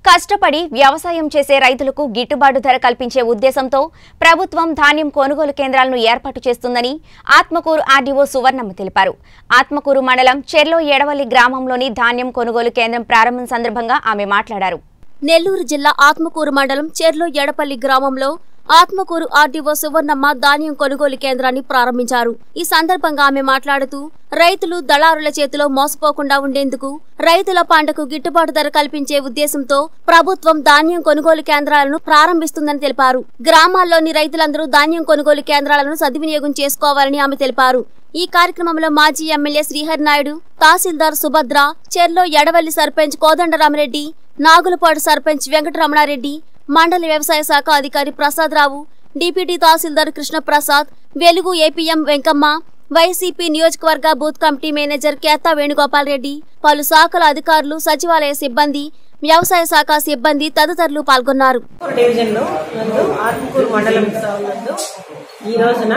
కష్టపడి వ్యవసాయం చేసే రైతులకు గిట్టుబాటు ధర కల్పించే ఉద్దేశంతో ప్రభుత్వం ధాన్యం కొనుగోలు కేంద్రాలను ఏర్పాటు చేస్తుందని ఆత్మకూరు ఆర్డీఓ సువర్ణమ్మ తెలిపారు ఆత్మకూరు మండలం చెర్లో ఎడవల్లి గ్రామంలోని ధాన్యం కొనుగోలు కేంద్రం ప్రారంభం సందర్భంగా ఆమె మాట్లాడారు నెల్లూరు జిల్లా ఆత్మకూరు మండలం చెర్లో ఎడపల్లి గ్రామంలో ఆత్మకూరు ఆర్డీఓ సువర్ణమ్మ ధాన్యం కొనుగోలు కేంద్రాన్ని ప్రారంభించారు ఈ సందర్భంగా ఆమె మాట్లాడుతూ రైతులు దళారుల చేతిలో మోసపోకుండా ఉండేందుకు రైతుల పంటకు గిట్టుబాటు ధర కల్పించే ఉద్దేశంతో ప్రభుత్వం ధాన్యం కొనుగోలు కేంద్రాలను ప్రారంభిస్తుందని తెలిపారు గ్రామాల్లోని రైతులందరూ ధాన్యం కొనుగోలు కేంద్రాలను సద్వినియోగం చేసుకోవాలని ఆమె తెలిపారు ఈ కార్యక్రమంలో మాజీ ఎమ్మెల్యే శ్రీహరి నాయుడు తహసీల్దార్ సుభద్ర చెర్లో ఎడవల్లి సర్పంచ్ కోదండరామరెడ్డి నాగులపాడు సర్పంచ్ వెంకటరమణారెడ్డి మండలి వ్యవసాయ శాఖ అధికారి ప్రసాద్ రావు డిప్యూటీ తహసీల్దార్ కృష్ణప్రసాద్ వెలుగు ఏపీఎం వెంకమ్మ వైసీపీ నియోజకవర్గ booth committee manager Keta Venugopal Reddy పలు శాఖల అధికారులు సచివాలయ సిబ్బంది వ్యవసాయ శాఖ సిబ్బంది తదితరులు పాల్గొన్నారు ఆత్మకూరు డివిజన్లో నందు ఆత్మకూరు మండలం నందు ఈ రోజున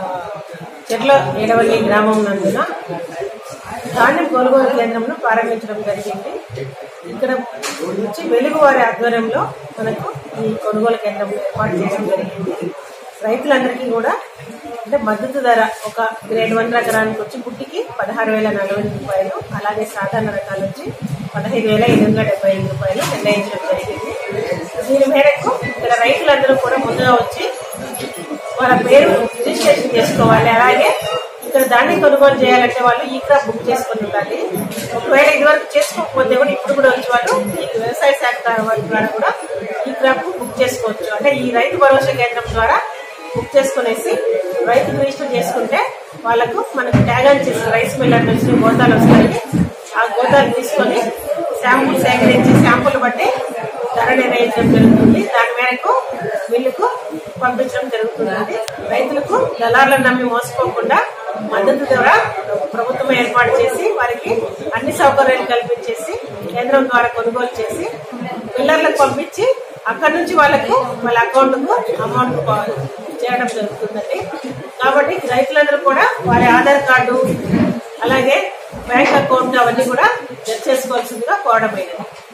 చెట్ల ఎడవల్లి గ్రామం నందున ధాన్యం కొనుగోలు కేంద్రంను ప్రారంభించడం జరిగింది ఇక్కడ వచ్చి వెలుగువారి ఆధ్వర్యంలో మనకు ఈ కొనుగోలు కేంద్రం ఏర్పాటు చేయడం జరిగింది రైతులందరికీ కూడా అంటే మద్దతు ధర ఒక గ్రేడ్ వన్ రకానికి వచ్చి పుట్టికి పదహారు వేల నలభై రూపాయలు అలాగే సాధారణ రకాలు వచ్చి పదహైదు వేల ఎనిమిది వందల డెబ్బై ఐదు రూపాయలు నిర్ణయించడం జరిగింది దీని మేరకు ఇక్కడ రైతులందరూ కూడా ముందుగా వచ్చి వాళ్ళ పేరు రిజిస్ట్రేషన్ చేసుకోవాలి అలాగే ఇక్కడ దాన్ని కొనుగోలు చేయాలంటే వాళ్ళు ఈ క్రాప్ బుక్ చేసుకొని ఉండాలి ఒకవేళ ఇదివరకు చేసుకోకపోతే కూడా ఇప్పుడు కూడా వచ్చి వాళ్ళు ఈ వ్యవసాయ శాఖ వాళ్ళ ద్వారా కూడా ఈ క్రాప్ బుక్ చేసుకోవచ్చు అంటే ఈ రైతు భరోసా కేంద్రం ద్వారా బుక్ చేసుకునేసి రైతు రిజిస్టర్ చేసుకుంటే వాళ్ళకు మనకు ట్యాగ్ చేసి రైస్ మిల్లర్ నుంచి గోతాలు వస్తాయి ఆ గోతాలు తీసుకొని శాంపుల్ సేకరించి శాంపుల్ బట్టి ధర నిర్ణయించడం జరుగుతుంది దాని మేరకు మిల్లుకు పంపించడం జరుగుతుంది రైతులకు దళారులను నమ్మి మోసపోకుండా మద్దతు ధర ప్రభుత్వం ఏర్పాటు చేసి వారికి అన్ని సౌకర్యాలు కల్పించేసి కేంద్రం ద్వారా కొనుగోలు చేసి మిల్లర్లకు పంపించి అక్కడ నుంచి వాళ్ళకు వాళ్ళ అకౌంట్ కు అమౌంట్ చేయడం జరుగుతుందండి కాబట్టి రైతులందరూ కూడా వారి ఆధార్ కార్డు అలాగే బ్యాంక్ అకౌంట్ అవన్నీ కూడా జత చేసుకోవాల్సిందిగా కోరడమైనది